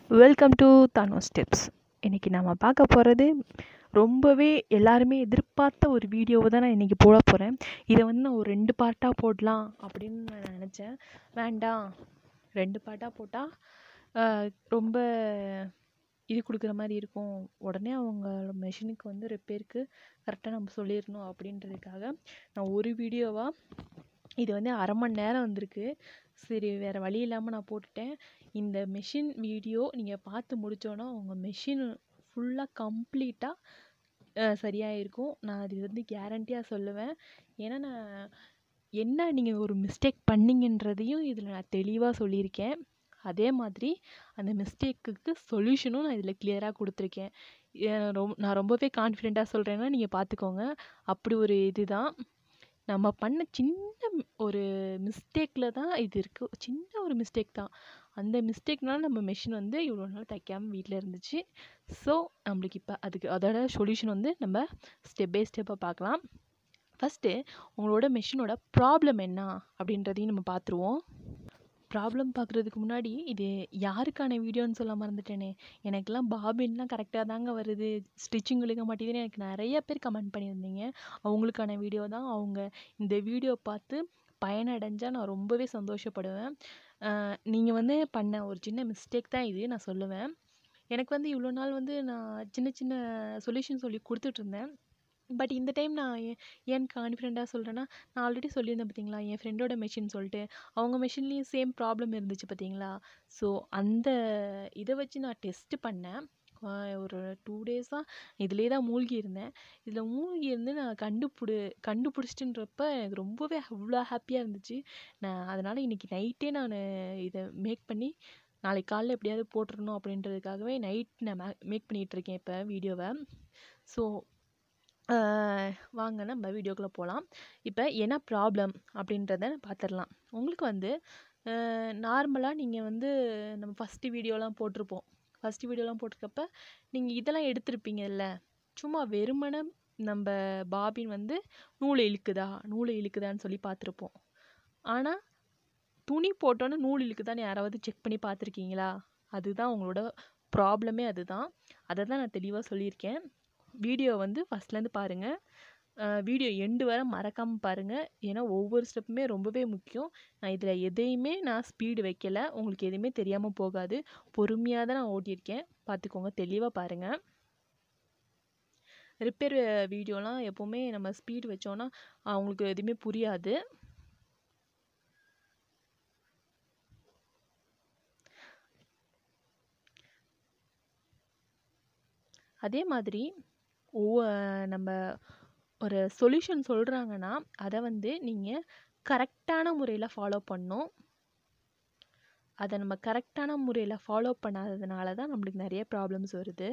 welcome to தனு steps இன்றைக்கி நம்ம பார்க்க போகிறது ரொம்பவே எல்லாருமே எதிர்பார்த்த ஒரு வீடியோவை தான் நான் இன்றைக்கி போட போகிறேன் இதை வந்து நான் ஒரு ரெண்டு பார்ட்டாக போடலாம் அப்படின்னு நான் நினச்சேன் வேண்டாம் ரெண்டு பார்ட்டாக போட்டால் ரொம்ப இது கொடுக்குற மாதிரி இருக்கும் உடனே அவங்க மெஷினுக்கு வந்து ரிப்பேருக்கு கரெக்டாக நம்ம சொல்லிடணும் அப்படின்றதுக்காக நான் ஒரு வீடியோவாக இது வந்து அரை மணி நேரம் வந்திருக்கு சரி வேறு வழி இல்லாமல் நான் போட்டுட்டேன் இந்த மெஷின் வீடியோ நீங்கள் பார்த்து முடித்தோன்னா உங்கள் மெஷின் ஃபுல்லாக கம்ப்ளீட்டாக சரியாக இருக்கும் நான் அது வந்து கேரண்டியாக சொல்லுவேன் ஏன்னா நான் என்ன நீங்கள் ஒரு மிஸ்டேக் பண்ணிங்கன்றதையும் இதில் நான் தெளிவாக சொல்லியிருக்கேன் அதே மாதிரி அந்த மிஸ்டேக்குக்கு சொல்யூஷனும் நான் இதில் கிளியராக கொடுத்துருக்கேன் ரொம் நான் ரொம்பவே கான்ஃபிடெண்ட்டாக சொல்கிறேன்னா நீங்கள் பார்த்துக்கோங்க அப்படி ஒரு இதுதான் நம்ம பண்ண சின்ன ஒரு மிஸ்டேக்கில் தான் இது இருக்குது சின்ன ஒரு மிஸ்டேக் தான் அந்த மிஸ்டேக்னால நம்ம மெஷின் வந்து இவ்வளோ நாள் தைக்காமல் வீட்டில் இருந்துச்சு ஸோ நம்மளுக்கு இப்போ அதுக்கு அதோட சொல்யூஷன் வந்து நம்ம ஸ்டெப் பை ஸ்டெப்பாக பார்க்கலாம் ஃபஸ்ட்டு உங்களோட மெஷினோட ப்ராப்ளம் என்ன அப்படின்றதையும் நம்ம பார்த்துருவோம் ப்ராப்ளம் பார்க்குறதுக்கு முன்னாடி இது யாருக்கான வீடியோன்னு சொல்ல மறந்துட்டேனே எனக்கெல்லாம் பாபின்லாம் கரெக்டாக தாங்க வருது ஸ்டிச்சிங் இழுக்க மாட்டேங்குதுன்னு எனக்கு நிறைய பேர் கமெண்ட் பண்ணியிருந்தீங்க அவங்களுக்கான வீடியோ தான் அவங்க இந்த வீடியோ பார்த்து பயனடைஞ்சால் நான் ரொம்பவே சந்தோஷப்படுவேன் நீங்கள் வந்து பண்ண ஒரு சின்ன மிஸ்டேக் தான் இது நான் சொல்லுவேன் எனக்கு வந்து இவ்வளோ நாள் வந்து நான் சின்ன சின்ன சொல்யூஷன் சொல்லி கொடுத்துட்ருந்தேன் பட் இந்த டைம் நான் ஏன் ஏன் கான்ஃபிடெண்ட்டாக சொல்கிறேன்னா நான் ஆல்ரெடி சொல்லியிருந்தேன் பார்த்தீங்களா என் ஃப்ரெண்டோட மெஷின் சொல்லிட்டு அவங்க மெஷின்லேயும் சேம் ப்ராப்ளம் இருந்துச்சு பார்த்தீங்களா ஸோ அந்த இதை வச்சு நான் டெஸ்ட்டு பண்ணேன் ஒரு டூ டேஸாக இதிலே தான் மூழ்கி இருந்தேன் இதில் மூழ்கி இருந்து நான் கண்டுபிடி கண்டுபிடிச்சிட்டுன்றப்ப எனக்கு ரொம்பவே அவ்வளோ ஹாப்பியாக இருந்துச்சு நான் அதனால் இன்றைக்கி நைட்டே நான் இதை மேக் பண்ணி நாளைக்கு காலைல எப்படியாவது போட்டுடணும் அப்படின்றதுக்காகவே நைட் நான் மே மேக் பண்ணிகிட்ருக்கேன் இப்போ வீடியோவை ஸோ வாங்க நம்ம வீடியோக்குள்ளே போகலாம் இப்போ என்ன ப்ராப்ளம் அப்படின்றத பார்த்துடலாம் உங்களுக்கு வந்து நார்மலாக நீங்கள் வந்து நம்ம ஃபஸ்ட்டு வீடியோலாம் போட்டிருப்போம் ஃபஸ்ட்டு வீடியோலாம் போட்டிருக்கப்ப நீங்கள் இதெல்லாம் எடுத்திருப்பீங்கல்ல சும்மா வெறுமனை நம்ம பாபின் வந்து நூலை இழுக்குதா நூலை இழுக்குதான்னு சொல்லி பார்த்துருப்போம் ஆனால் துணி போட்டோன்னே நூல் இழுக்குதான்னு யாராவது செக் பண்ணி பார்த்துருக்கீங்களா அதுதான் உங்களோட ப்ராப்ளமே அதுதான் அதை தான் நான் தெளிவாக சொல்லியிருக்கேன் வீடியோ வந்து ஃபஸ்ட்லேருந்து பாருங்கள் வீடியோ எண்டு வர மறக்காமல் பாருங்கள் ஏன்னா ஒவ்வொரு ஸ்டெப்புமே ரொம்பவே முக்கியம் நான் இதில் எதையுமே நான் ஸ்பீடு வைக்கலை உங்களுக்கு எதுவுமே தெரியாமல் போகாது பொறுமையாக தான் நான் ஓட்டியிருக்கேன் பார்த்துக்கோங்க தெளிவாக பாருங்கள் ரிப்பேர் வீடியோலாம் எப்போவுமே நம்ம ஸ்பீடு வச்சோன்னா அவங்களுக்கு எதுவுமே புரியாது அதே மாதிரி ஒவ்வொ நம்ம ஒரு சொல்யூஷன் சொல்கிறாங்கன்னா அதை வந்து நீங்கள் கரெக்டான முறையில் ஃபாலோ பண்ணணும் அதை நம்ம கரெக்டான முறையில் ஃபாலோ பண்ணாததுனால தான் நம்மளுக்கு நிறைய ப்ராப்ளம்ஸ் வருது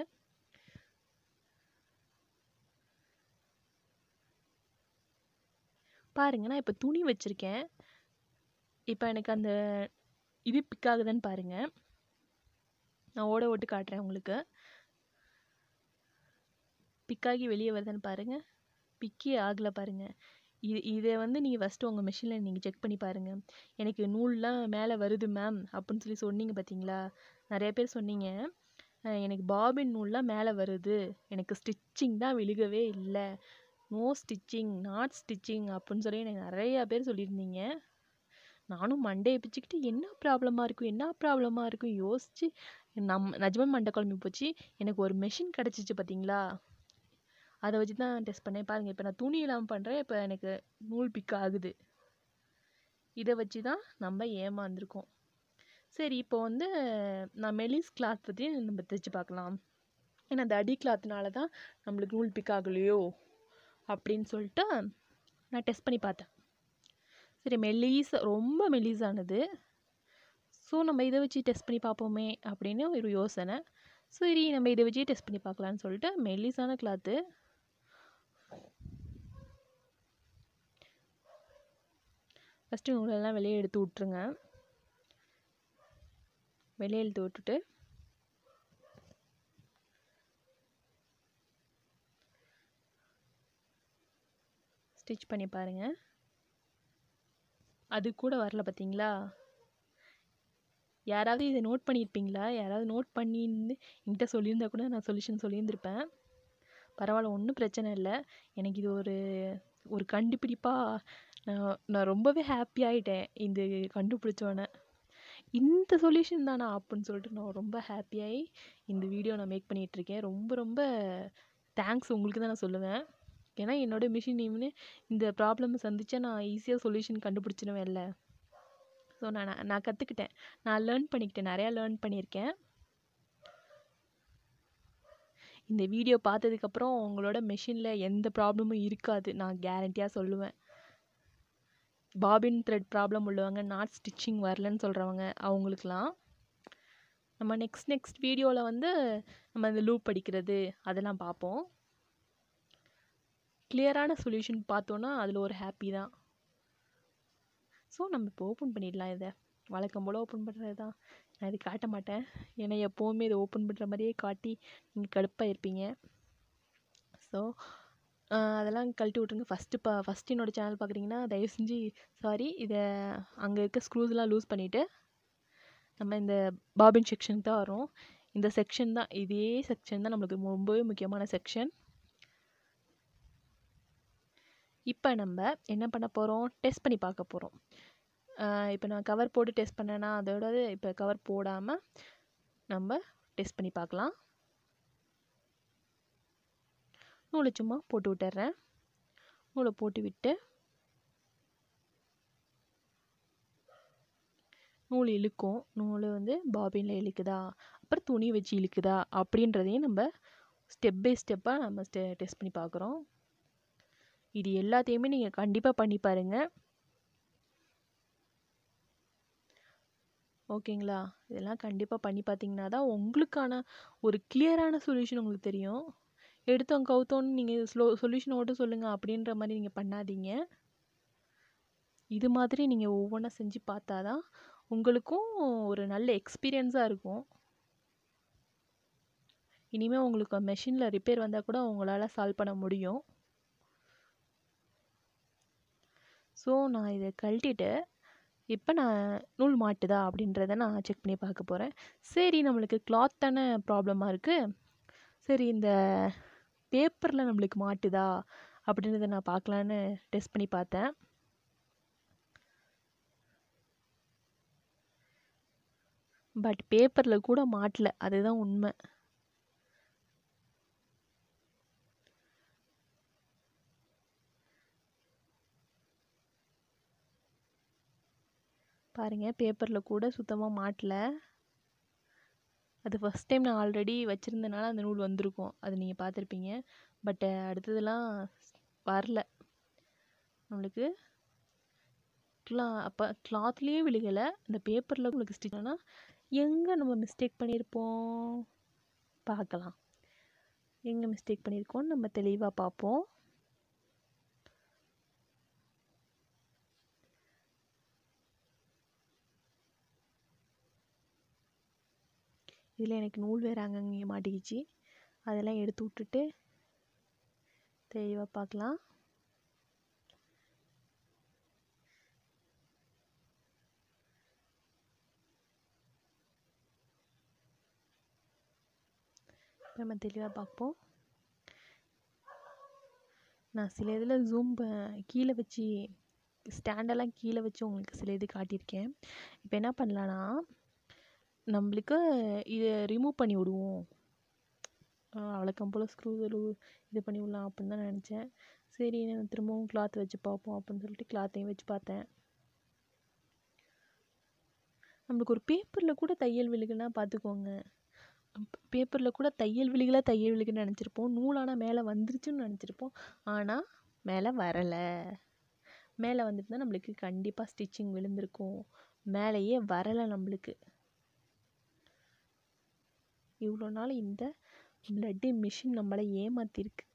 பாருங்க நான் இப்போ துணி வச்சுருக்கேன் இப்போ எனக்கு அந்த இது பிக் ஆகுதுன்னு பாருங்கள் நான் ஓட ஓட்டு காட்டுறேன் உங்களுக்கு பிக்காகி வெளியே வருதுன்னு பாருங்கள் பிக்கே ஆகலை பாருங்கள் இது இதை வந்து நீங்கள் ஃபஸ்ட்டு உங்கள் மிஷினில் நீங்கள் செக் பண்ணி பாருங்கள் எனக்கு நூல்லாம் மேலே வருது மேம் அப்படின்னு சொல்லி சொன்னீங்க பார்த்தீங்களா நிறைய பேர் சொன்னீங்க எனக்கு பாபின் நூல்லாம் மேலே வருது எனக்கு ஸ்டிச்சிங் தான் விழுகவே இல்லை நோ ஸ்டிச்சிங் நாட் ஸ்டிச்சிங் அப்படின்னு சொல்லி எனக்கு நிறையா பேர் சொல்லியிருந்தீங்க நானும் மண்டையை பிச்சுக்கிட்டு என்ன ப்ராப்ளமாக இருக்கும் என்ன ப்ராப்ளமாக இருக்கும் யோசித்து நம் நிஜமாக மண்டை குழம்பி போச்சு எனக்கு ஒரு மெஷின் கிடச்சிச்சு பார்த்தீங்களா அதை வச்சு தான் டெஸ்ட் பண்ணேன் பாருங்கள் இப்போ நான் துணி இல்லாமல் பண்ணுறேன் இப்போ எனக்கு நூல் பிக் ஆகுது இதை வச்சு தான் நம்ம ஏமாந்துருக்கோம் சரி இப்போ வந்து நான் மெலிஸ் கிளாத் பற்றி நம்ம தைச்சு பார்க்கலாம் ஏன்னா அந்த அடி கிளாத்னால தான் நம்மளுக்கு நூல் பிக் ஆகலையோ அப்படின்னு சொல்லிட்டு நான் டெஸ்ட் பண்ணி பார்த்தேன் சரி மெலிஸ் ரொம்ப மெலிஸானது ஸோ நம்ம இதை வச்சு டெஸ்ட் பண்ணி பார்ப்போமே அப்படின்னு ஒரு யோசனை சரி நம்ம இதை வச்சு டெஸ்ட் பண்ணி பார்க்கலான்னு சொல்லிட்டு மெல்லிஸான கிளாத்து ஃபஸ்ட்டு நூலெல்லாம் வெளியே எடுத்து விட்ருங்க வெளியே எடுத்து விட்டுட்டு ஸ்டிச் பண்ணி பாருங்கள் அது கூட வரல பார்த்தீங்களா யாராவது இதை நோட் பண்ணியிருப்பீங்களா யாராவது நோட் பண்ணியிருந்து என்கிட்ட சொல்லியிருந்தா கூட நான் சொல்யூஷன் சொல்லியிருந்திருப்பேன் பரவாயில்ல ஒன்றும் பிரச்சனை இல்லை எனக்கு இது ஒரு ஒரு கண்டுபிடிப்பாக நான் நான் ரொம்பவே ஹாப்பி ஆகிட்டேன் இந்த கண்டுபிடிச்சோன்னே இந்த சொல்யூஷன் தானா அப்படின்னு சொல்லிட்டு நான் ரொம்ப ஹாப்பியாகி இந்த வீடியோ நான் மேக் பண்ணிகிட்ருக்கேன் ரொம்ப ரொம்ப தேங்க்ஸ் உங்களுக்கு தான் நான் சொல்லுவேன் ஏன்னா என்னோட மிஷின் நேம்னு இந்த ப்ராப்ளம் சந்திச்சா நான் ஈஸியாக சொல்யூஷன் கண்டுபிடிச்சிடுவேன்ல ஸோ நான் நான் நான் கற்றுக்கிட்டேன் நான் லேர்ன் பண்ணிக்கிட்டேன் நிறையா லேர்ன் பண்ணியிருக்கேன் இந்த வீடியோ பார்த்ததுக்கப்புறம் உங்களோட மெஷினில் எந்த ப்ராப்ளமும் இருக்காது நான் கேரண்டியாக சொல்லுவேன் பாபின் த்ரெட் ப்ராப்ளம் உள்ளவங்க நாட் ஸ்டிச்சிங் வரலன்னு சொல்கிறவங்க அவங்களுக்குலாம் நம்ம நெக்ஸ்ட் நெக்ஸ்ட் வீடியோவில் வந்து நம்ம இந்த லூப் படிக்கிறது அதெல்லாம் பார்ப்போம் கிளியரான சொல்யூஷன் பார்த்தோன்னா அதில் ஒரு ஹாப்பி தான் ஸோ நம்ம இப்போ ஓப்பன் பண்ணிடலாம் இதை வழக்கம் போல் ஓப்பன் பண்ணுறது தான் நான் இது காட்ட மாட்டேன் ஏன்னா எப்போவுமே இதை ஓப்பன் பண்ணுற மாதிரியே காட்டி நீங்கள் கடுப்பாக இருப்பீங்க ஸோ அதெல்லாம் கழட்டி விட்ருங்க ஃபஸ்ட்டு பா ஃபஸ்ட்டு என்னோடய சேனல் பார்க்குறீங்கன்னா தயவு செஞ்சு சாரி இதை அங்கே இருக்க ஸ்க்ரூஸ்லாம் லூஸ் பண்ணிவிட்டு நம்ம இந்த பாபின் செக்ஷனுக்கு தான் வரும் இந்த செக்ஷன் தான் இதே செக்ஷன் தான் நம்மளுக்கு ரொம்பவே முக்கியமான செக்ஷன் இப்போ நம்ம என்ன பண்ண போகிறோம் டெஸ்ட் பண்ணி பார்க்க போகிறோம் இப்போ நான் கவர் போட்டு டெஸ்ட் பண்ணேன்னா அதோட இப்போ கவர் போடாமல் நம்ம டெஸ்ட் பண்ணி பார்க்கலாம் நூலை சும்மா போட்டு விட்டுறேன் நூலை போட்டு விட்டு நூல் இழுக்கும் நூல் வந்து பாபினில் இழுக்குதா அப்புறம் துணி வச்சு இழுக்குதா அப்படின்றதையும் நம்ம ஸ்டெப் பை ஸ்டெப்பாக நம்ம ஸ்டெ டெஸ்ட் பண்ணி பார்க்குறோம் இது எல்லாத்தையுமே நீங்கள் கண்டிப்பாக பண்ணி பாருங்கள் ஓகேங்களா இதெல்லாம் கண்டிப்பாக பண்ணி பார்த்தீங்கன்னா தான் உங்களுக்கான ஒரு கிளியரான சொல்யூஷன் உங்களுக்கு தெரியும் எடுத்தோம் கவுத்தோன்னு நீங்கள் ஸ்லோ சொல்யூஷன் மட்டும் சொல்லுங்கள் அப்படின்ற மாதிரி நீங்கள் பண்ணாதீங்க இது மாதிரி நீங்கள் ஒவ்வொன்றா செஞ்சு பார்த்தா தான் உங்களுக்கும் ஒரு நல்ல எக்ஸ்பீரியன்ஸாக இருக்கும் இனிமேல் உங்களுக்கு மெஷினில் ரிப்பேர் வந்தால் கூட உங்களால் சால்வ் பண்ண முடியும் ஸோ நான் இதை கழட்டிட்டு இப்போ நான் நூல் மாட்டுதா அப்படின்றத நான் செக் பண்ணி பார்க்க போகிறேன் சரி நம்மளுக்கு கிளாத் தானே ப்ராப்ளமாக இருக்குது சரி இந்த பேப்பரில் நம்மளுக்கு மாட்டுதா அப்படின்றத நான் பார்க்கலான்னு டெஸ்ட் பண்ணி பார்த்தேன் பட் பேப்பரில் கூட மாட்டல அதுதான் உண்மை பாருங்கள் பேப்பரில் கூட சுத்தமாக மாட்டல அது ஃபஸ்ட் டைம் நான் ஆல்ரெடி வச்சுருந்தனால அந்த நூல் வந்திருக்கும் அது நீங்கள் பார்த்துருப்பீங்க பட் அடுத்ததெல்லாம் வரல நம்மளுக்கு கிளா அப்போ கிளாத்லேயே விழுகலை அந்த பேப்பரில் உங்களுக்கு ஸ்டிச் ஆனால் எங்கே நம்ம மிஸ்டேக் பண்ணியிருப்போம் பார்க்கலாம் எங்கே மிஸ்டேக் பண்ணியிருக்கோன்னு நம்ம தெளிவாக பார்ப்போம் இதில் எனக்கு நூல் வேறு அங்கங்கே மாட்டிக்கிச்சு அதெல்லாம் எடுத்து விட்டுட்டு தெளிவாக பார்க்கலாம் நம்ம தெளிவாக பார்ப்போம் நான் சில இதில் ஜூம் கீழே வச்சு ஸ்டாண்டெல்லாம் கீழே வச்சு உங்களுக்கு சில இது காட்டியிருக்கேன் இப்போ என்ன பண்ணலான்னா நம்மளுக்கு இதை ரிமூவ் பண்ணி விடுவோம் வழக்கம் போல் ஸ்க்ரூ இது பண்ணி விடலாம் அப்படின்னு தான் நினச்சேன் சரி நான் திரும்பவும் கிளாத் வச்சு பார்ப்போம் அப்படின்னு சொல்லிட்டு கிளாத்தையும் வச்சு பார்த்தேன் நம்மளுக்கு ஒரு பேப்பரில் கூட தையல் விழுகுன்னா பார்த்துக்கோங்க பேப்பரில் கூட தையல் விழுகல தையல் விழுகுன்னு நினச்சிருப்போம் நூலானால் மேலே வந்துருச்சுன்னு நினச்சிருப்போம் ஆனால் மேலே வரலை மேலே வந்துட்டு நம்மளுக்கு கண்டிப்பாக ஸ்டிச்சிங் விழுந்திருக்கும் மேலேயே வரலை நம்மளுக்கு இவ்வளோ நாள் இந்த பிளட்டு மிஷின் நம்மளை ஏமாத்திருக்கு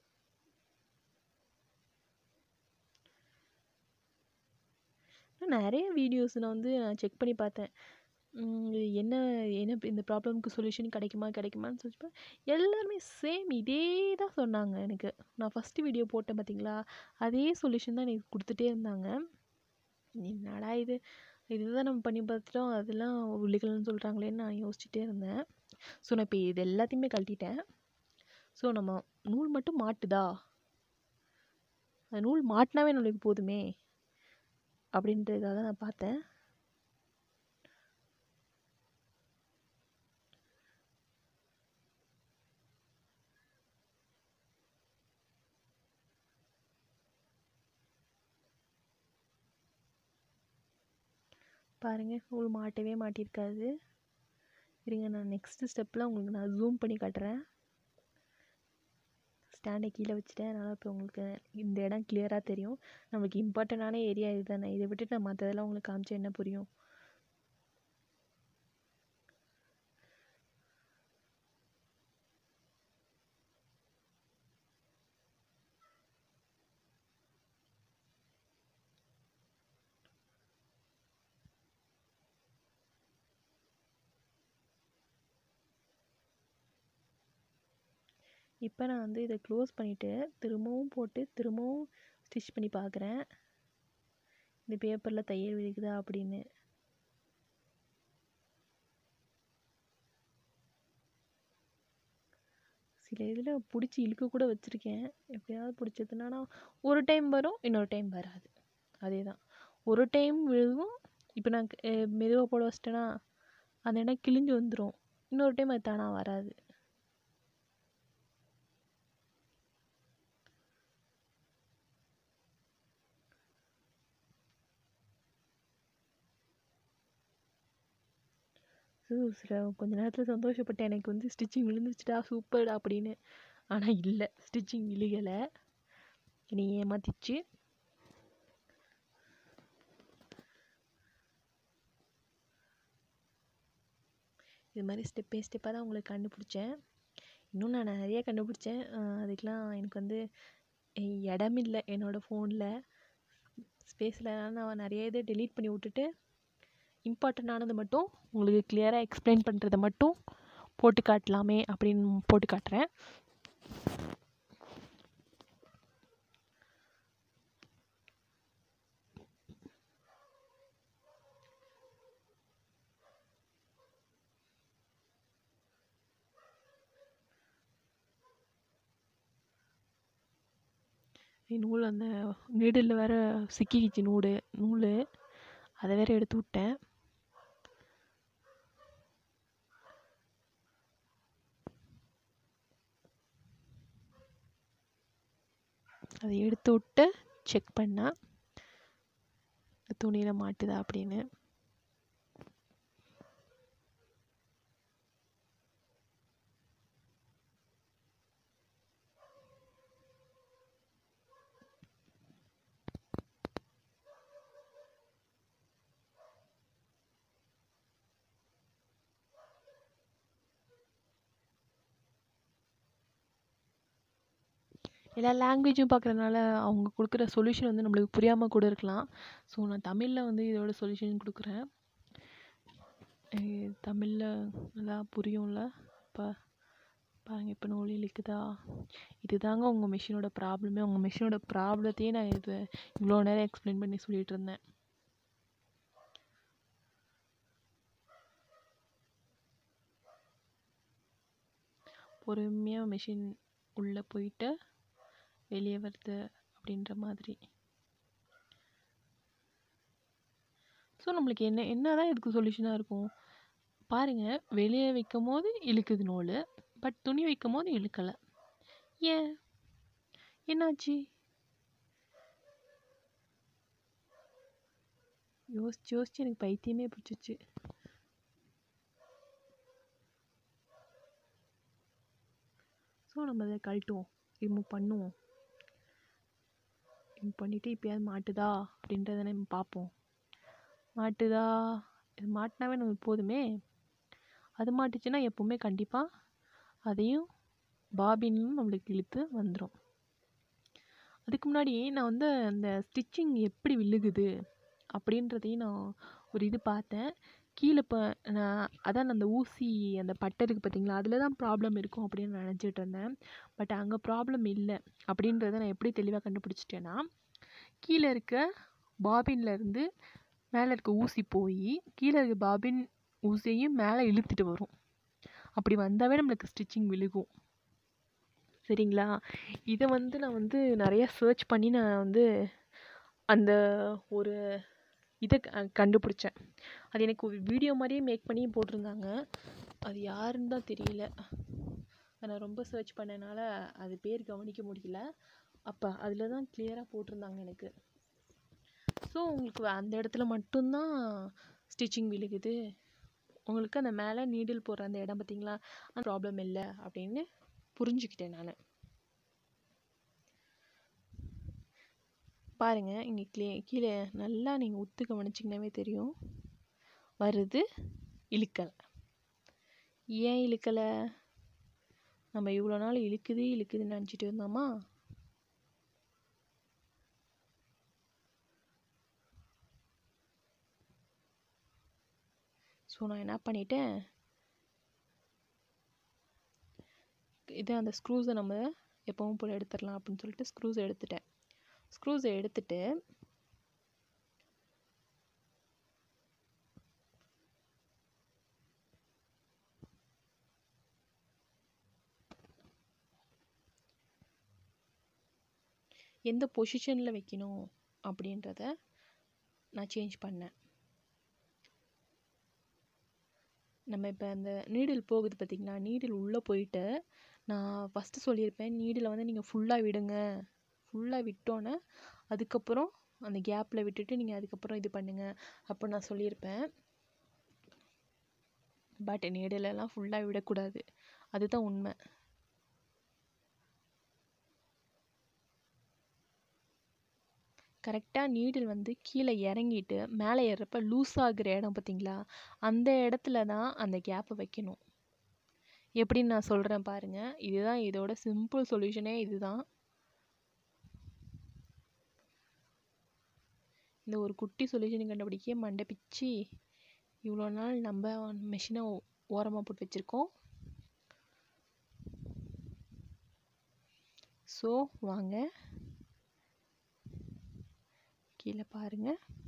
நிறைய வீடியோஸ் நான் வந்து நான் செக் பண்ணி பார்த்தேன் என்ன என்ன இந்த ப்ராப்ளம்க்கு சொல்யூஷன் கிடைக்குமா கிடைக்குமான்னு சொல்லிட்டு எல்லாருமே சேம் இதே தான் சொன்னாங்க எனக்கு நான் ஃபஸ்ட்டு வீடியோ போட்டேன் பார்த்தீங்களா அதே சொல்யூஷன் தான் எனக்கு கொடுத்துட்டே இருந்தாங்க என்னடா இது இதுதான் நம்ம பண்ணி பார்த்துட்டோம் அதெல்லாம் விழுகலன்னு சொல்கிறாங்களேன்னு நான் யோசிச்சுட்டே இருந்தேன் ஸோ நான் இப்போ இது எல்லாத்தையுமே கழட்டிட்டேன் ஸோ நம்ம நூல் மட்டும் மாட்டுதா அந்த நூல் மாட்டினாவே நம்மளுக்கு போதுமே அப்படின்றதுக்காக தான் நான் பார்த்தேன் பாருங்கள் நூல் மாட்டவே மாட்டியிருக்காது இருங்க நான் நெக்ஸ்ட்டு ஸ்டெப்பில் உங்களுக்கு நான் ஜூம் பண்ணி காட்டுறேன் ஸ்டாண்டை கீழே வச்சுட்டேன் அதனால் இப்போ உங்களுக்கு இந்த இடம் கிளியராக தெரியும் நம்மளுக்கு இம்பார்ட்டண்டான ஏரியா இது தானே இதை விட்டுட்டு நான் மற்றதெல்லாம் உங்களுக்கு காமிச்சா என்ன புரியும் இப்போ நான் வந்து இதை க்ளோஸ் பண்ணிவிட்டு திரும்பவும் போட்டு திரும்பவும் ஸ்டிச் பண்ணி பார்க்குறேன் இந்த பேப்பரில் தையல் விழுகுதா அப்படின்னு சில இதில் பிடிச்சி இழுக்க கூட வச்சுருக்கேன் எப்படியாவது பிடிச்சதுன்னா நான் ஒரு டைம் வரும் இன்னொரு டைம் வராது அதே தான் ஒரு டைம் விழுகும் இப்போ நான் மெதுவாக போட வச்சிட்டேன்னா அந்த இடம் கிழிஞ்சு வந்துடும் இன்னொரு டைம் அது தானாக வராது ஸோ சில கொஞ்ச நேரத்தில் சந்தோஷப்பட்டேன் எனக்கு வந்து ஸ்டிச்சிங் விழுந்துச்சுடா சூப்பர் அப்படின்னு ஆனால் இல்லை ஸ்டிச்சிங் விழுகலை என்னை ஏமாத்திச்சு இது மாதிரி ஸ்டெப் பை ஸ்டெப்பாக தான் உங்களுக்கு கண்டுபிடிச்சேன் இன்னும் நான் நிறைய கண்டுபிடிச்சேன் அதுக்கெலாம் எனக்கு வந்து இடம் இல்லை என்னோடய ஃபோனில் ஸ்பேஸில் நான் நிறைய இதை டெலீட் பண்ணி விட்டுட்டு இம்பார்ட்டண்ட்டானது மட்டும் உங்களுக்கு கிளியராக எக்ஸ்பிளைன் பண்ணுறத மட்டும் போட்டு காட்டலாமே அப்படின்னு போட்டு காட்டுறேன் நூல் அந்த நீடில் வேற சிக்கிக்கிச்சு நூடு நூல் அதை வேற எடுத்து விட்டேன் அதை எடுத்து விட்டு செக் பண்ணேன் துணியில் மாட்டுதா அப்படின்னு எல்லா லாங்குவேஜும் பார்க்குறதுனால அவங்க கொடுக்குற சொல்யூஷன் வந்து நம்மளுக்கு புரியாமல் கூட இருக்கலாம் ஸோ நான் தமிழில் வந்து இதோட சொல்யூஷன் கொடுக்குறேன் தமிழில் நல்லா புரியும்ல இப்போ பாருங்கள் இப்போ நூல் இழுக்குதா இதுதாங்க உங்கள் மிஷினோட ப்ராப்ளமே உங்கள் மிஷினோட ப்ராப்ளத்தையே நான் இது இவ்வளோ நேரம் எக்ஸ்பிளைன் பண்ணி சொல்லிகிட்டு இருந்தேன் பொறுமையாக மிஷின் உள்ளே போயிட்டு வெளியே வருது அப்படின்ற மாதிரி ஸோ நம்மளுக்கு என்ன என்ன தான் இதுக்கு சொல்யூஷனாக இருக்கும் பாருங்கள் வெளியே வைக்கும் போது இழுக்குது நூல் பட் துணி வைக்கும் போது இழுக்கலை ஏன் என்னாச்சு யோசிச்சு யோசிச்சு எனக்கு பைத்தியமே பிடிச்சிச்சு ஸோ நம்ம அதை கழட்டுவோம் ரிமூவ் பண்ணுவோம் ரிமூவ் பண்ணிவிட்டு இப்போயாவது மாட்டுதா அப்படின்றத நம்ம பார்ப்போம் மாட்டுதா இது மாட்டினாவே நமக்கு போதுமே அது மாட்டுச்சுன்னா எப்போவுமே கண்டிப்பாக அதையும் பாபின்லையும் நம்மளுக்கு இழுத்து வந்துடும் அதுக்கு முன்னாடி நான் வந்து அந்த ஸ்டிச்சிங் எப்படி விழுகுது அப்படின்றதையும் நான் ஒரு இது பார்த்தேன் கீழே இப்போ நான் அதான் அந்த ஊசி அந்த பட்டை இருக்குது பார்த்தீங்களா அதில் தான் ப்ராப்ளம் இருக்கும் அப்படின்னு நான் நினச்சிட்டு இருந்தேன் பட் அங்கே ப்ராப்ளம் இல்லை அப்படின்றத நான் எப்படி தெளிவாக கண்டுபிடிச்சிட்டேன்னா கீழே இருக்க பாபின்ல இருந்து மேலே இருக்க ஊசி போய் கீழே இருக்க பாபின் ஊசியையும் மேலே இழுத்துட்டு வரும் அப்படி வந்தாவே நம்மளுக்கு ஸ்டிச்சிங் விழுகும் சரிங்களா இதை வந்து நான் வந்து நிறையா சர்ச் பண்ணி நான் வந்து அந்த ஒரு இதை க- கண்டுபிடிச்சேன் அது எனக்கு ஒரு வீடியோ மாதிரியே மேக் பண்ணி போட்டிருந்தாங்க அது யாருன்னு தான் தெரியல அதை நான் ரொம்ப சர்ச் பண்ணனால அது பேர் கவனிக்க முடியல அப்போ அதில் தான் கிளியராக போட்டிருந்தாங்க எனக்கு ஸோ உங்களுக்கு அந்த இடத்துல மட்டும்தான் ஸ்டிச்சிங் விழுகுது உங்களுக்கு அந்த மேலே நீடில் போடுற அந்த இடம் பார்த்தீங்களா அந்த ப்ராப்ளம் இல்லை அப்படின்னு புரிஞ்சுக்கிட்டேன் நான் பாருங்க இங்கே கிளே கீழே நல்லா நீங்கள் உத்து கவனிச்சிங்கனாவே தெரியும் வருது இழுக்கலை ஏன் இழுக்கலை நம்ம இவ்வளோ நாள் இழுக்குது இழுக்குதுன்னு நினச்சிட்டு இருந்தோமா ஸோ நான் என்ன பண்ணிட்டேன் இது அந்த ஸ்க்ரூஸை நம்ம எப்பவும் போல் எடுத்துடலாம் அப்படின்னு சொல்லிட்டு ஸ்க்ரூஸை எடுத்துட்டேன் ஸ்க்ரூஸை எடுத்துட்டு எந்த பொசிஷனில் வைக்கணும் அப்படின்றத நான் சேஞ்ச் பண்ணேன் நம்ம இப்போ அந்த நீடில் போகுது பார்த்தீங்களா நீடில் உள்ளே போயிட்டு நான் ஃபஸ்ட்டு சொல்லியிருப்பேன் நீடில் வந்து நீங்கள் ஃபுல்லாக விடுங்க ஃபுல்லாக விட்டோன்னே அதுக்கப்புறம் அந்த கேப்பில் விட்டுட்டு நீங்கள் அதுக்கப்புறம் இது பண்ணுங்க அப்போ நான் சொல்லியிருப்பேன் பட் நீடிலெல்லாம் ஃபுல்லாக விடக்கூடாது அதுதான் உண்மை கரெக்டாக நீடில் வந்து கீழே இறங்கிட்டு மேலே ஏறுறப்ப லூஸ் ஆகுற இடம் பார்த்தீங்களா அந்த இடத்துல தான் அந்த கேப்பை வைக்கணும் எப்படின்னு நான் சொல்கிறேன் பாருங்கள் இதுதான் இதோட சிம்பிள் சொல்யூஷனே இதுதான் இந்த ஒரு குட்டி சொல்யூஷன் கண்டுபிடிக்க மண்டை பிச்சு இவ்வளோ நாள் நம்ம மிஷினை ஓரமாக போட்டு வச்சுருக்கோம் ஸோ வாங்க கீழே பாருங்க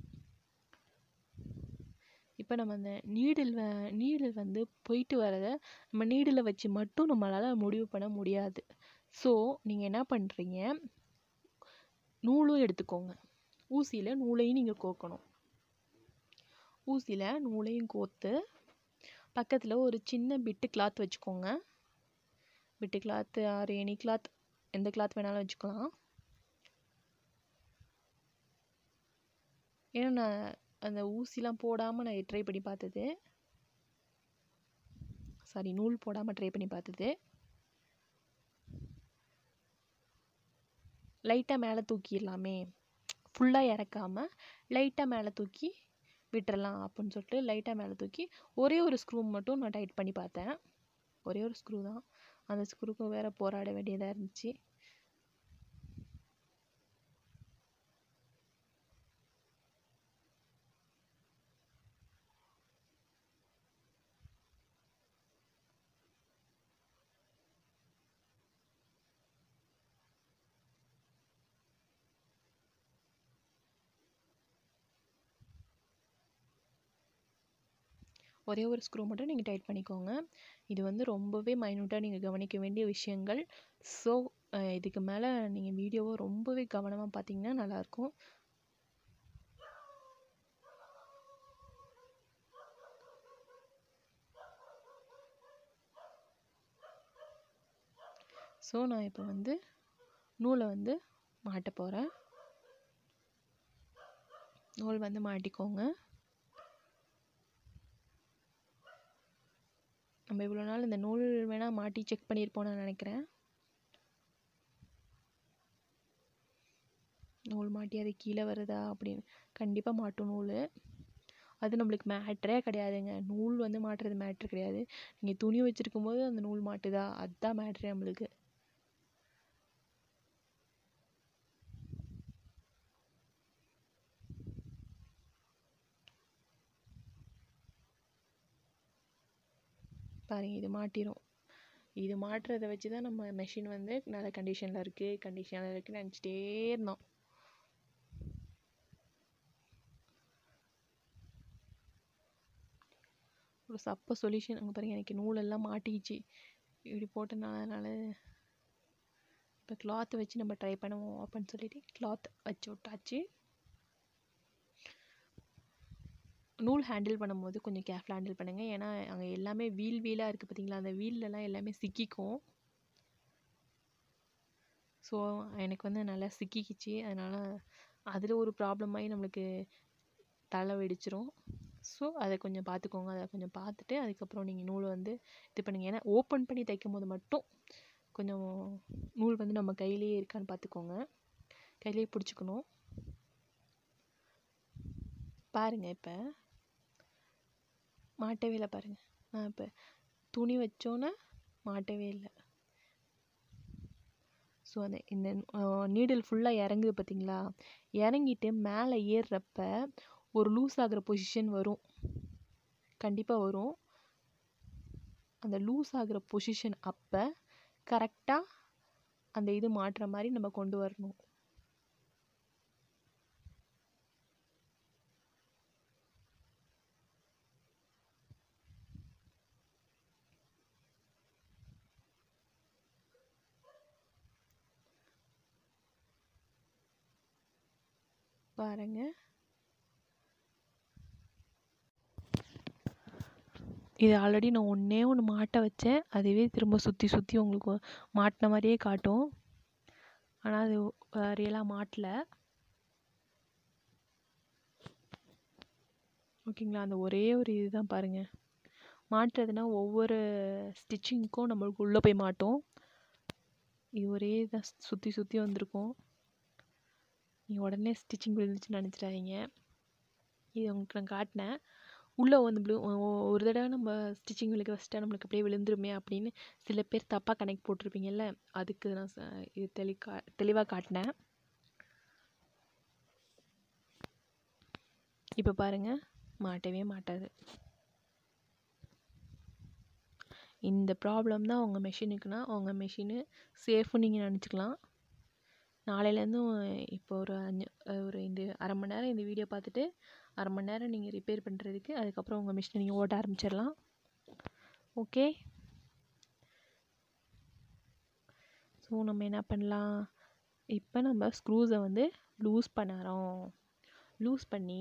இப்போ நம்ம அந்த நீடில் வ நீடில் வந்து போயிட்டு வரதை நம்ம நீடில் வச்சு மட்டும் நம்மளால் முடிவு பண்ண முடியாது ஸோ நீங்கள் என்ன பண்ணுறீங்க நூலும் எடுத்துக்கோங்க ஊசியில் நூலையும் நீங்கள் கோக்கணும் ஊசியில் நூலையும் கோர்த்து பக்கத்தில் ஒரு சின்ன பிட்டு கிளாத் வச்சுக்கோங்க bit cloth or any cloth எந்த கிளாத் வேணாலும் வச்சுக்கலாம் ஏன்னா நான் அந்த ஊசிலாம் போடாமல் நான் ட்ரை பண்ணி பார்த்தது சாரி நூல் போடாமல் ட்ரை பண்ணி பார்த்தது லைட்டாக மேலே தூக்கிடலாமே ஃபுல்லாக இறக்காமல் லைட்டாக மேலே தூக்கி விட்டுறலாம் அப்படின்னு சொல்லிட்டு லைட்டாக மேலே தூக்கி ஒரே ஒரு ஸ்க்ரூ மட்டும் நான் டைட் பண்ணி பார்த்தேன் ஒரே ஒரு ஸ்க்ரூ தான் அந்த ஸ்க்ரூக்கும் வேறு போராட வேண்டியதாக இருந்துச்சு ஒரே ஒரு ஸ்க்ரூ மட்டும் நீங்கள் டைட் பண்ணிக்கோங்க இது வந்து ரொம்பவே மைனூட்டாக நீங்கள் கவனிக்க வேண்டிய விஷயங்கள் ஸோ இதுக்கு மேலே நீங்கள் வீடியோவை ரொம்பவே கவனமாக பார்த்தீங்கன்னா நல்லாயிருக்கும் ஸோ நான் இப்போ வந்து நூலை வந்து மாட்ட போகிறேன் நூல் வந்து மாட்டிக்கோங்க நம்ம இவ்வளோ நாள் இந்த நூல் வேணால் மாட்டி செக் பண்ணியிருப்போம் நான் நினைக்கிறேன் நூல் மாட்டி அது கீழே வருதா அப்படின்னு கண்டிப்பாக மாட்டும் நூல் அது நம்மளுக்கு மேட்ரே கிடையாதுங்க நூல் வந்து மாட்டுறது மேட்ரு கிடையாது நீங்கள் துணி வச்சுருக்கும் போது அந்த நூல் மாட்டுதா அதுதான் மேட்ரு நம்மளுக்கு பாருங்க இது மாட்டிரும் இது மாட்டுறதை வச்சு தான் நம்ம மெஷின் வந்து நல்ல கண்டிஷனில் இருக்குது கண்டிஷனில் இருக்குன்னு நினச்சிட்டே இருந்தோம் ஒரு சப்ப சொல்யூஷன் அங்கே பாருங்கள் எனக்கு நூலெல்லாம் மாட்டிக்கிச்சு இப்படி போட்டனால இப்போ கிளாத் வச்சு நம்ம ட்ரை பண்ணுவோம் அப்படின்னு சொல்லிட்டு கிளாத் வச்சு விட்டாச்சு நூல் ஹேண்டில் பண்ணும்போது கொஞ்சம் கேர்ஃபுல்லாக ஹேண்டில் பண்ணுங்கள் ஏன்னா அங்கே எல்லாமே வீல் வீலாக இருக்குது பார்த்தீங்களா அந்த வீல்லலாம் எல்லாமே சிக்கிக்கும் ஸோ எனக்கு வந்து நல்லா சிக்கிக்கிச்சு அதனால் அதில் ஒரு ப்ராப்ளம் ஆகி நம்மளுக்கு தலை வெடிச்சிரும் ஸோ அதை கொஞ்சம் பார்த்துக்கோங்க அதை கொஞ்சம் பார்த்துட்டு அதுக்கப்புறம் நீங்கள் நூலை வந்து இது பண்ணுங்கள் ஏன்னா ஓப்பன் பண்ணி தைக்கும் போது மட்டும் கொஞ்சம் நூல் வந்து நம்ம கையிலேயே இருக்கான்னு பார்த்துக்கோங்க கையிலேயே பிடிச்சிக்கணும் பாருங்கள் இப்போ மாட்டவே இல்லை பாருங்கள் நான் இப்போ துணி வச்சோன்னே மாட்டவே இல்லை ஸோ அந்த இந்த நீடில் ஃபுல்லாக இறங்குது பார்த்தீங்களா இறங்கிட்டு மேலே ஏறுறப்ப ஒரு லூஸ் ஆகிற பொசிஷன் வரும் கண்டிப்பாக வரும் அந்த லூஸ் ஆகிற பொசிஷன் அப்போ கரெக்டாக அந்த இது மாட்டுற மாதிரி நம்ம கொண்டு வரணும் பாருங்க இது ஆல்ரெடி நான் ஒன்றே ஒன்று மாட்ட வச்சேன் அதுவே திரும்ப சுற்றி சுற்றி உங்களுக்கு மாட்டின மாதிரியே காட்டும் ஆனால் அது ரியலாக மாட்டல ஓகேங்களா அந்த ஒரே ஒரு இதுதான் பாருங்கள் மாட்டுறதுனா ஒவ்வொரு ஸ்டிச்சிங்க்கும் நம்மளுக்கு உள்ளே போய் மாட்டோம் இது ஒரே தான் சுற்றி சுற்றி வந்திருக்கும் நீங்கள் உடனே ஸ்டிச்சிங் விழுந்துச்சுன்னு நினச்சிடாதீங்க இது உங்களுக்கு நான் காட்டினேன் உள்ளே வந்து ப்ளூ ஒரு தடவை நம்ம ஸ்டிச்சிங் விழுக்க வச்சுட்டா நம்மளுக்கு அப்படியே விழுந்துருமே அப்படின்னு சில பேர் தப்பாக கனெக்ட் போட்டிருப்பீங்கல்ல அதுக்கு நான் இது தெளி கா தெளிவாக காட்டினேன் இப்போ பாருங்கள் மாட்டவே மாட்டாது இந்த ப்ராப்ளம் தான் உங்கள் மெஷினுக்குன்னா உங்கள் மெஷினு சேஃப்னு நீங்கள் நினச்சிக்கலாம் நாளையிலேருந்தும் இப்போ ஒரு அஞ்சு ஒரு இந்த அரை மணி நேரம் இந்த வீடியோ பார்த்துட்டு அரை மணி நேரம் நீங்கள் ரிப்பேர் பண்ணுறதுக்கு அதுக்கப்புறம் உங்கள் மிஷினை நீங்கள் ஓட்ட ஆரம்பிச்சிடலாம் ஓகே ஸோ நம்ம என்ன பண்ணலாம் இப்போ நம்ம ஸ்க்ரூஸை வந்து லூஸ் பண்ணறோம் லூஸ் பண்ணி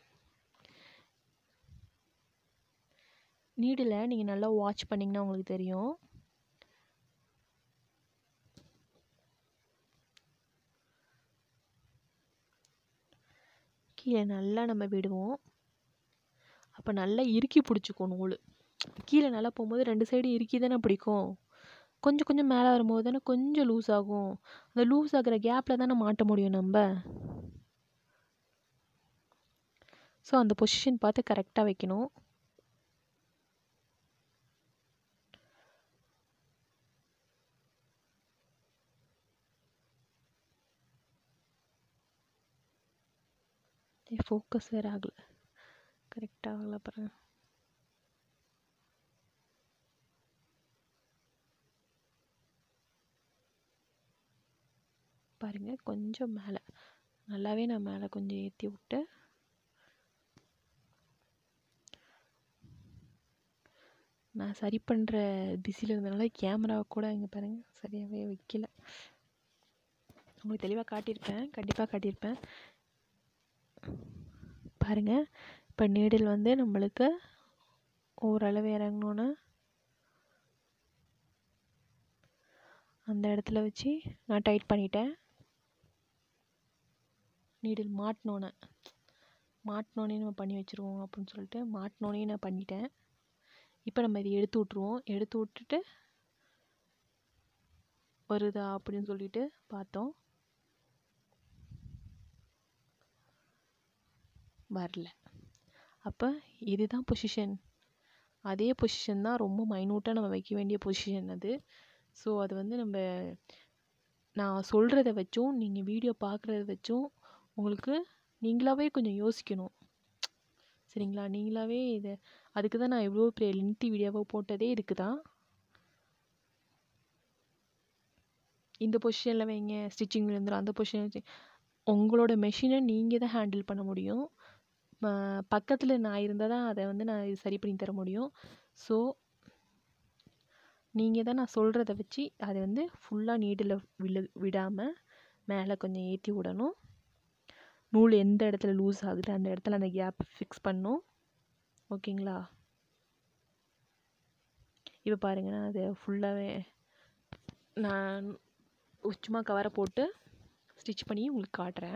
நீடில் நீங்கள் நல்லா வாட்ச் பண்ணிங்கன்னா உங்களுக்கு தெரியும் கீழே நல்லா நம்ம விடுவோம் அப்போ நல்லா இறுக்கி பிடிச்சிக்கும் நூல் கீழே நல்லா போகும்போது ரெண்டு சைடு இறுக்கி தானே பிடிக்கும் கொஞ்சம் கொஞ்சம் மேலே வரும்போது தானே கொஞ்சம் லூஸ் ஆகும் அந்த லூஸ் ஆகிற கேப்பில் தானே மாட்ட முடியும் நம்ம ஸோ அந்த பொசிஷன் பார்த்து கரெக்டாக வைக்கணும் ஃபோக்கஸ் வேறு ஆகலை கரெக்டாக ஆகலை பாருங்க பாருங்கள் கொஞ்சம் மேலே நல்லாவே நான் மேலே கொஞ்சம் ஏற்றி விட்டு நான் சரி பண்ணுற பிஸியில் இருந்தனால கேமராவை கூட இங்கே பாருங்கள் சரியாகவே வைக்கல உங்களுக்கு தெளிவாக காட்டியிருப்பேன் கண்டிப்பாக காட்டியிருப்பேன் பாருங்கள் இப்போ நீடில் வந்து நம்மளுக்கு ஓரளவு இறங்கணுன்னு அந்த இடத்துல வச்சு நான் டைட் பண்ணிட்டேன் நீடில் மாட்டினோன்னே மாட்டினோன்னே நம்ம பண்ணி வச்சுருவோம் அப்படின்னு சொல்லிட்டு மாட்டினோன்னே நான் பண்ணிட்டேன் இப்போ நம்ம இதை எடுத்து விட்ருவோம் எடுத்து விட்டுட்டு வருதா அப்படின்னு சொல்லிட்டு பார்த்தோம் வரல அப்போ இதுதான் பொசிஷன் அதே பொசிஷன் தான் ரொம்ப மைனூட்டாக நம்ம வைக்க வேண்டிய பொசிஷன் அது ஸோ அது வந்து நம்ம நான் சொல்கிறத வச்சும் நீங்கள் வீடியோ பார்க்குறத வச்சும் உங்களுக்கு நீங்களாகவே கொஞ்சம் யோசிக்கணும் சரிங்களா நீங்களாகவே இதை அதுக்கு தான் நான் இவ்வளோ பெரிய லென்த்தி வீடியோவாக போட்டதே இதுக்கு தான் இந்த பொசிஷனில் வைங்க ஸ்டிச்சிங் விழுந்துடும் அந்த பொசிஷன் வச்சு உங்களோட மெஷினை நீங்கள் தான் ஹேண்டில் பண்ண முடியும் பக்கத்தில் நான் இருந்தால் தான் அதை வந்து நான் சரி பண்ணி தர முடியும் ஸோ நீங்கள் தான் நான் சொல்கிறத வச்சு அதை வந்து ஃபுல்லாக நீடில் விழு விடாமல் மேலே கொஞ்சம் ஏற்றி விடணும் நூல் எந்த இடத்துல லூஸ் ஆகுது அந்த இடத்துல அந்த கேப் ஃபிக்ஸ் பண்ணும் ஓகேங்களா இப்போ பாருங்கள் நான் அதை ஃபுல்லாகவே நான் சும்மா கவரை போட்டு ஸ்டிச் பண்ணி உங்களுக்கு காட்டுறேன்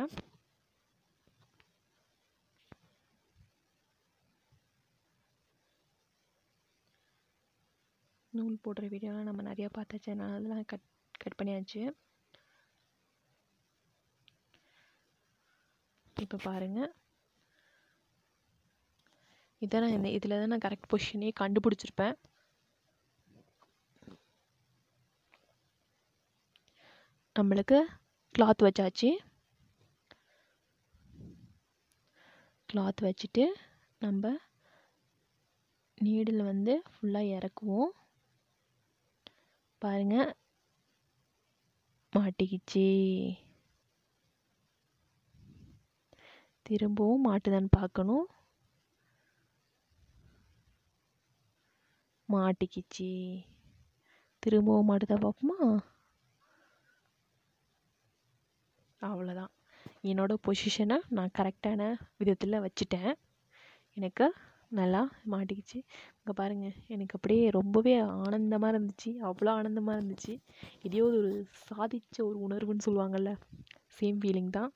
நூல் போடுற வீடியோலாம் நம்ம நிறையா பார்த்தாச்சு அதனால அதெல்லாம் கட் கட் பண்ணியாச்சு இப்போ பாருங்கள் இதை நான் இந்த இதில் தான் நான் கரெக்ட் பொசிஷனே கண்டுபிடிச்சிருப்பேன் நம்மளுக்கு கிளாத் வச்சாச்சு கிளாத் வச்சுட்டு நம்ம நீடில் வந்து ஃபுல்லாக இறக்குவோம் பாருங்கள் மாட்டிக்கிச்சு திரும்பவும் மாட்டுதான்னு பார்க்கணும் மாட்டிக்கிச்சு திரும்பவும் மாட்டுதா பார்ப்போமா அவ்வளோதான் என்னோடய பொசிஷனை நான் கரெக்டான விதத்தில் வச்சுட்டேன் எனக்கு நல்லா மாட்டிக்கிச்சு இங்கே பாருங்கள் எனக்கு அப்படியே ரொம்பவே ஆனந்தமாக இருந்துச்சு அவ்வளோ ஆனந்தமாக இருந்துச்சு இதே ஒரு சாதித்த ஒரு உணர்வுன்னு சொல்லுவாங்கள்ல சேம் ஃபீலிங் தான்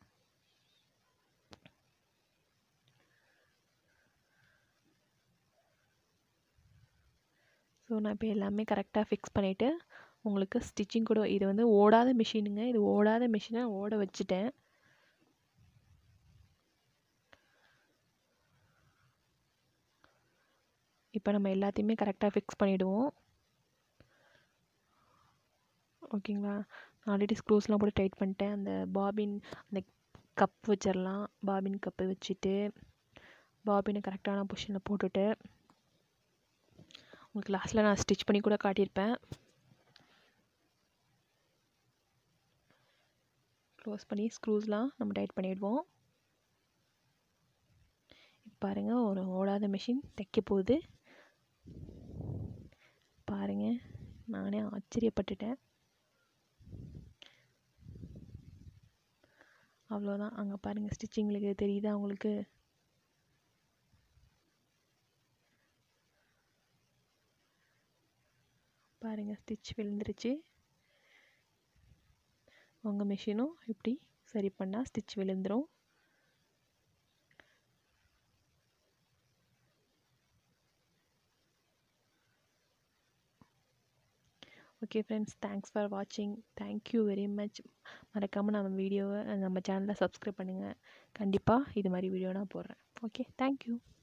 ஸோ நான் இப்போ எல்லாமே கரெக்டாக ஃபிக்ஸ் பண்ணிவிட்டு உங்களுக்கு ஸ்டிச்சிங் கூட இது வந்து ஓடாத மிஷினுங்க இது ஓடாத மிஷினை ஓட வச்சுட்டேன் இப்போ நம்ம எல்லாத்தையுமே கரெக்டாக ஃபிக்ஸ் பண்ணிவிடுவோம் ஓகேங்களா நான் ஆல்ரெடி ஸ்க்ரூஸ்லாம் போட்டு டைட் பண்ணிட்டேன் அந்த பாபின் அந்த கப் வச்சிடலாம் பாபின் கப்பு வச்சுட்டு பாபினை கரெக்டான பொசிஷனில் போட்டுட்டு உங்களுக்கு லாஸ்ட்டில் நான் ஸ்டிச் பண்ணி கூட காட்டியிருப்பேன் க்ளோஸ் பண்ணி ஸ்க்ரூஸ்லாம் நம்ம டைட் பண்ணிவிடுவோம் பாருங்கள் ஒரு ஓடாத மிஷின் தைக்க போகுது பாருங்கள் நானே ஆச்சரியப்பட்டுட்டேன் அவ்வளோதான் அங்கே பாருங்கள் ஸ்டிச்சிங்களுக்கு தெரியுதா உங்களுக்கு பாருங்கள் ஸ்டிச் விழுந்துருச்சு உங்கள் மிஷினும் இப்படி சரி பண்ணால் ஸ்டிச் விழுந்துடும் ஓகே ஃப்ரெண்ட்ஸ் தேங்க்ஸ் ஃபார் வாட்சிங் தேங்க்யூ வெரி மச் மறக்காமல் நம்ம வீடியோவை நம்ம சேனலை சப்ஸ்கிரைப் பண்ணுங்கள் கண்டிப்பாக இது மாதிரி வீடியோ நான் போடுறேன் ஓகே தேங்க்யூ